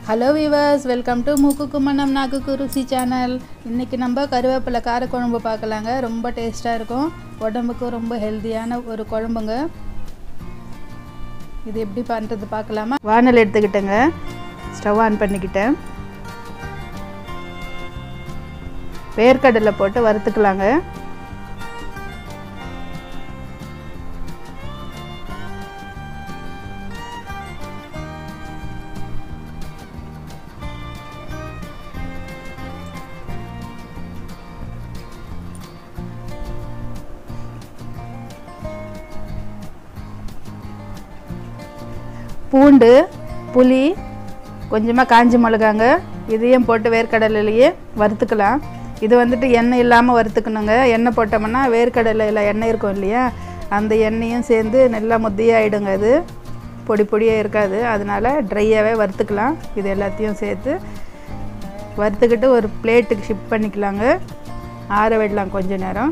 hello viewers welcome to மூக்கு கும்மனம் நாக்குக்கு ருசி சேனல் இன்றைக்கி நம்ம கருவேப்பிலை காரக்குழம்பு பார்க்கலாங்க ரொம்ப டேஸ்ட்டாக இருக்கும் உடம்புக்கு ரொம்ப ஹெல்த்தியான ஒரு குழம்புங்க இது எப்படி பண்ணுறது பார்க்கலாமா வானல் எடுத்துக்கிட்டேங்க ஸ்டவ் ஆன் பண்ணிக்கிட்டேன் வேர்க்கடலை போட்டு வறுத்துக்கலாங்க பூண்டு புளி கொஞ்சமாக காஞ்சி மிளகாங்க இதையும் போட்டு வேர்க்கடலையிலேயே வறுத்துக்கலாம் இது வந்துட்டு எண்ணெய் இல்லாமல் வறுத்துக்கணுங்க எண்ணெய் போட்டோம்னா வேர்க்கடலையில் எண்ணெய் இருக்கும் இல்லையா அந்த எண்ணெயும் சேர்ந்து நல்லா முத்தியாகிடுங்க அது பொடி பொடியாக இருக்காது அதனால் ட்ரையாகவே வறுத்துக்கலாம் இது எல்லாத்தையும் சேர்த்து வறுத்துக்கிட்டு ஒரு பிளேட்டுக்கு ஷிஃப்ட் பண்ணிக்கலாங்க ஆற விடலாம் கொஞ்ச நேரம்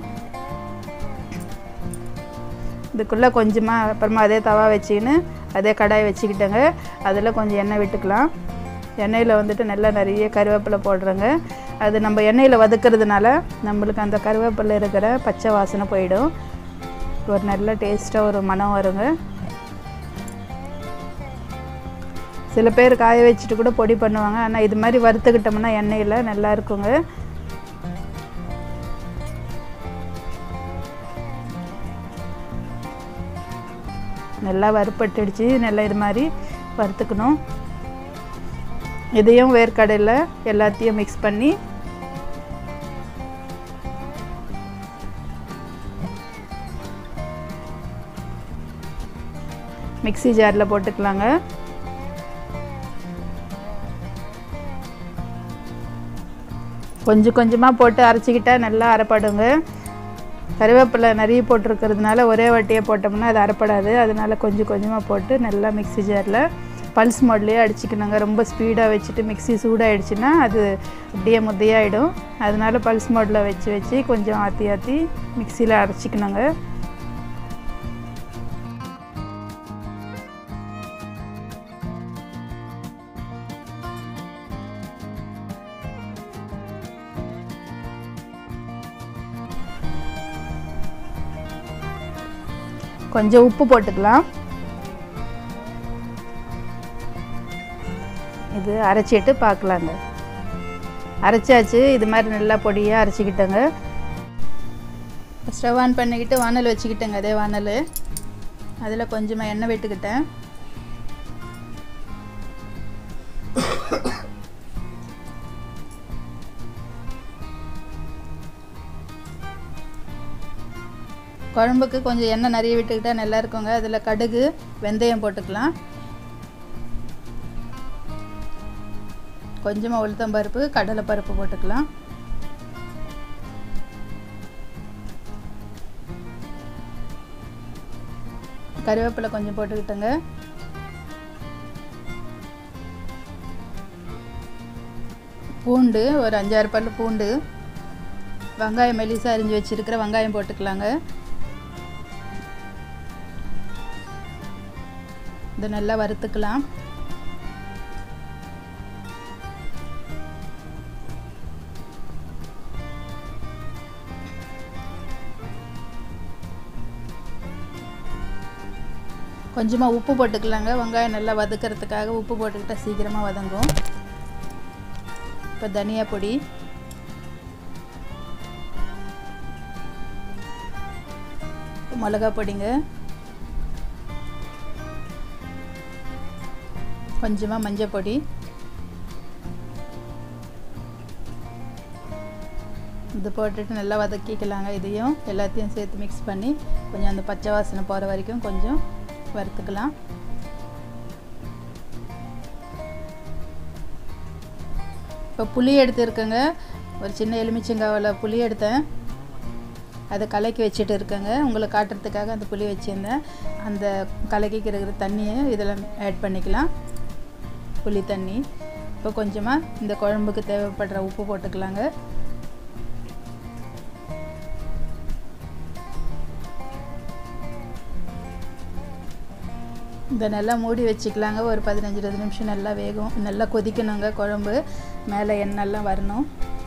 இதுக்குள்ளே கொஞ்சமாக அப்புறமா அதே தவா வச்சுக்கின்னு அதே கடாய் வச்சுக்கிட்டேங்க அதில் கொஞ்சம் எண்ணெய் விட்டுக்கலாம் எண்ணெயில் வந்துட்டு நல்லா நிறைய கருவேப்பிலை போடுறேங்க அது நம்ம எண்ணெயில் வதக்கிறதுனால நம்மளுக்கு அந்த கருவேப்பிலை இருக்கிற பச்சை வாசனை போயிடும் ஒரு நல்ல டேஸ்ட்டாக ஒரு மனம் வருங்க சில பேர் காய வச்சுட்டு கூட பொடி பண்ணுவாங்க ஆனால் இது மாதிரி வறுத்துக்கிட்டோம்னா எண்ணெயில் நல்லா இருக்குங்க நல்லா வறுப்பட்டுடுச்சு நல்லா இது மாதிரி வறுத்துக்கணும் இதையும் வேர்க்கடையில் எல்லாத்தையும் மிக்ஸ் பண்ணி மிக்சி ஜாரில் போட்டுக்கலாங்க கொஞ்சம் கொஞ்சமாக போட்டு அரைச்சிக்கிட்டா நல்லா அரைப்படுங்க கருவேப்பிலை நிறைய போட்டிருக்கிறதுனால ஒரே வட்டியை போட்டோம்னா அது அரைப்படாது அதனால் கொஞ்சம் கொஞ்சமாக போட்டு நல்லா மிக்சி ஜாரில் பல்ஸ் மோட்லேயே அடிச்சிக்கணுங்க ரொம்ப ஸ்பீடாக வச்சுட்டு மிக்சி சூடாகிடுச்சுன்னா அது அப்படியே முத்தையாகிடும் அதனால் பல்ஸ் மோடில் வச்சு வச்சு கொஞ்சம் ஆற்றி ஆற்றி மிக்சியில் அரைச்சிக்கணுங்க கொஞ்சம் உப்பு போட்டுக்கலாம் இது அரைச்சிட்டு பார்க்கலாங்க அரைச்சாச்சு இது மாதிரி நல்லா பொடியாக அரைச்சிக்கிட்டேங்க ஸ்டவ் ஆன் பண்ணிக்கிட்டு வானல் வச்சுக்கிட்டேங்க அதே வானல் அதில் கொஞ்சமாக எண்ணெய் விட்டுக்கிட்டேன் குழம்புக்கு கொஞ்சம் எண்ணெய் நிறைய விட்டுக்கிட்டால் நல்லா இருக்குங்க அதில் கடுகு வெந்தயம் போட்டுக்கலாம் கொஞ்சமாக உளுத்தம் பருப்பு கடலை பருப்பு போட்டுக்கலாம் கருவேப்பிலை கொஞ்சம் போட்டுக்கிட்டோங்க பூண்டு ஒரு அஞ்சாறு பல் பூண்டு வெங்காயம் மெலிசாக அரிஞ்சு வச்சுருக்கிற வெங்காயம் போட்டுக்கலாங்க இதை நல்லா வறுத்துக்கலாம் கொஞ்சமாக உப்பு போட்டுக்கலாங்க வெங்காயம் நல்லா வதக்கிறதுக்காக உப்பு போட்டுக்கிட்டால் சீக்கிரமாக வதங்கும் இப்போ தனியா பொடி மிளகா பொடிங்க கொஞ்சமாக மஞ்சள் பொடி இது போட்டுட்டு நல்லா வதக்கிக்கலாங்க இதையும் எல்லாத்தையும் சேர்த்து மிக்ஸ் பண்ணி கொஞ்சம் அந்த பச்சை வாசனை போகிற வரைக்கும் கொஞ்சம் வறுத்துக்கலாம் இப்போ புளி எடுத்துருக்கேங்க ஒரு சின்ன எலுமிச்சங்காவில் புளி எடுத்தேன் அதை கலக்கி வச்சுட்டு இருக்கேங்க உங்களை காட்டுறதுக்காக அந்த புளி வச்சுருந்தேன் அந்த கலக்கிக்கு இருக்கிற தண்ணியை இதில் ஆட் பண்ணிக்கலாம் புளி தண்ணி இப்போ கொஞ்சமாக இந்த குழம்புக்கு தேவைப்படுற உப்பு போட்டுக்கலாங்க இதை நல்லா மூடி வச்சுக்கலாங்க ஒரு பதினஞ்சு இருபது நிமிஷம் நல்லா வேகும் நல்லா கொதிக்கணுங்க குழம்பு மேலே எண்ணெய்லாம் வரணும்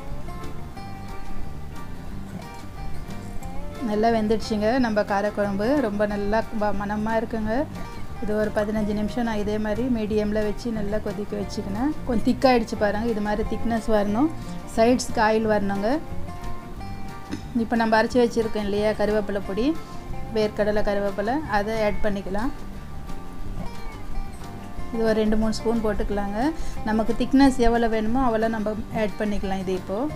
நல்லா வெந்துடுச்சுங்க நம்ம காரக்குழம்பு ரொம்ப நல்லா ப- மணமா இருக்குங்க இது ஒரு பதினஞ்சு நிமிஷம் நான் இதே மாதிரி மீடியமில் வச்சு நல்லா கொதிக்க வச்சுக்கினேன் கொஞ்சம் திக்காயிடுச்சு பாருங்கள் இது மாதிரி திக்னஸ் வரணும் சைட்ஸ்க்கு ஆயில் வரணுங்க இப்போ நம்ம அரைச்சி வச்சுருக்கோம் இல்லையா கருவேப்பிலை பொடி வேர்க்கடலை கருவேப்பிலை அதை ஆட் பண்ணிக்கலாம் இது ஒரு ரெண்டு மூணு ஸ்பூன் போட்டுக்கலாங்க நமக்கு திக்னஸ் எவ்வளோ வேணுமோ அவ்வளோ நம்ம ஆட் பண்ணிக்கலாம் இது இப்போது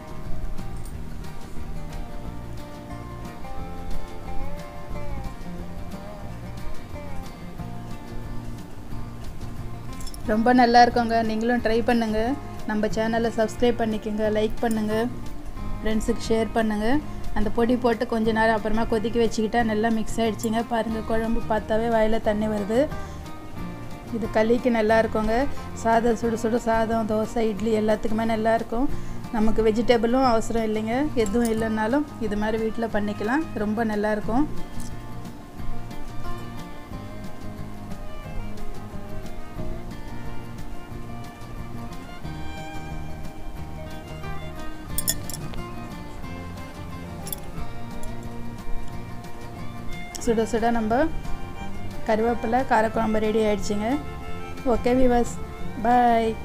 ரொம்ப நல்லா இருக்குங்க நீங்களும் ட்ரை பண்ணுங்கள் நம்ம சேனலை சப்ஸ்கிரைப் பண்ணிக்கோங்க லைக் பண்ணுங்கள் ஃப்ரெண்ட்ஸுக்கு ஷேர் பண்ணுங்கள் அந்த பொடி போட்டு கொஞ்ச நேரம் அப்புறமா கொதிக்க வச்சுக்கிட்டா நல்லா மிக்ஸ் ஆகிடுச்சிங்க பாருங்கள் குழம்பு பார்த்தாவே வாயில் தண்ணி வருது இது களிக்கு நல்லா இருக்குங்க சாதம் சுடு சுடு சாதம் தோசை இட்லி எல்லாத்துக்குமே நல்லா இருக்கும் நமக்கு வெஜிடபிளும் அவசரம் இல்லைங்க எதுவும் இல்லைன்னாலும் இது மாதிரி வீட்டில் பண்ணிக்கலாம் ரொம்ப நல்லா இருக்கும் சுட சுட நம்ம கருவேப்பிலை காரக்குழம்பு ரெடி ஆயிடுச்சுங்க ஓகே விவாஸ் பாய்